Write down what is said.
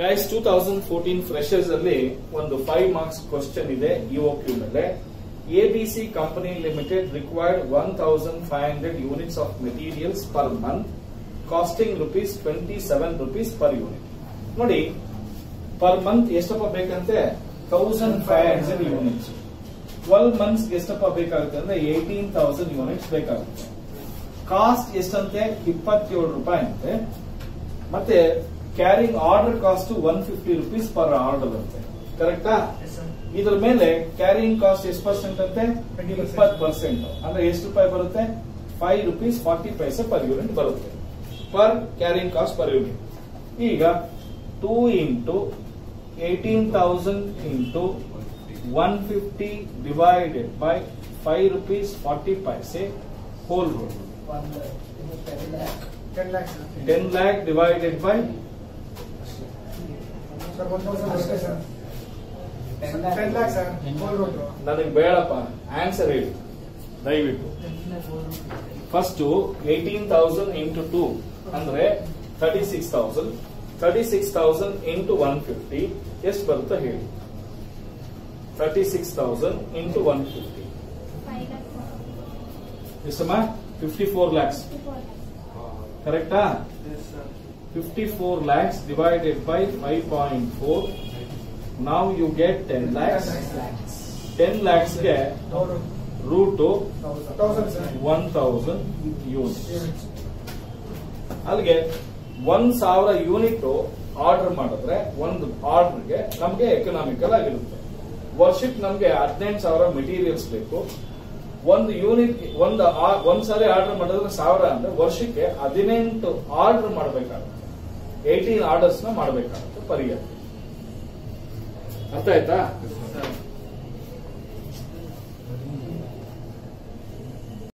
Guys two thousand fourteen freshers ಅಲ್ಲಿ ಒಂದು five marks question ಇದೆ ಇಒಕ್ಯೂ ಮೇಲೆ ABC company limited required one thousand five hundred units of materials per month costing rupees twenty seven rupees per unit ನೋಡಿ per month ಎಷ್ಟಪ್ಪ ಬೇಕಂತೆ thousand five hundred units twelve months ಎಷ್ಟಪ್ಪ ಬೇಕಾಗುತ್ತೆ ಅಂದ್ರೆ eighteen thousand units ಬೇಕಾಗುತ್ತೆ cost ಎಷ್ಟಂತೆ ಇಪ್ಪತ್ತೇಳು ರೂಪಾಯಿ ಅಂತೆ ಮತ್ತೆ carrying order cost one fifty rupees per order ಅಂತೆ ಕರೆಕ್ಟಾ ಇದ್ರ ಮೇಲೆ ಕ್ಯಾರಿಂಗ್ ಕಾಸ್ಟ್ ಎಷ್ಟು ಪರ್ಸೆಂಟ್ ಅಂತೆ 20%. ಇಪ್ಪತ್ತು ಪರ್ಸೆಂಟ್ ಅಂದ್ರೆ ಎಷ್ಟು ರೂಪಾಯಿ ಬರುತ್ತೆ five rupees forty paise per unit ಬರುತ್ತೆ per carrying cost per unit ಈಗ two into eighteen thousand into one fifty divided by five rupees forty paise whole root ten lakhs ten lakh divided by sir one thousand ಅಷ್ಟೇ sir ten lakhs sir whole root ನನಗೆ ಬೇಡಪ್ಪ answer ಹೇಳಿ ದಯವಿಟ್ಟು first eighteen thousand into two ಅಂದ್ರೆ thirty six thousand thirty six thousand into one fifty ಎಷ್ಟು ಬರುತ್ತೆ ಹೇಳಿ thirty six thousand into one fifty ಎಷ್ಟಮ್ಮ ಫಿಫ್ಟಿ ಫೋರ್ ಲ್ಯಾಕ್ಸ್ ಕರೆಕ್ಟಾ fifty four lakhs divided by five point four ನಾವು you get ten lakhs ten ಲ್ಯಾಕ್ಸ್ಗೆ root thousand sir one thousand unit ಅಲ್ಲಿಗೆ ಒಂದ್ ಸಾವಿರ ಯೂನಿಟ್ ಆರ್ಡರ್ ಮಾಡಿದ್ರೆ ಒಂದು ಆರ್ಡರ್ಗೆ ನಮ್ಗೆ ಎಕನಾಮಿಕಲ್ ಆಗಿರುತ್ತೆ ವರ್ಷಕ್ಕೆ ನಮ್ಗೆ ಹದಿನೆಂಟು ಸಾವಿರ ಮೆಟೀರಿಯಲ್ಸ್ ಬೇಕು ಒಂದು ಯೂನಿಟ್ ಒಂದು ಆ- ಒಂದ್ ಸಾರಿ ಆರ್ಡರ್ ಮಾಡಿದ್ರೆ ಸಾವಿರ ಅಂದ್ರೆ ವರ್ಷಕ್ಕೆ ಹದಿನೆಂಟು ಆರ್ಡರ್ ಮಾಡಬೇಕಾಗುತ್ತೆ ಏಯ್ಟೀನ್ ಆರ್ಡರ್ಸ್ ನ ಮಾಡಬೇಕಾಗುತ್ತೆ ಪರಿಹಾರ ಅರ್ಥ ಆಯ್ತಾ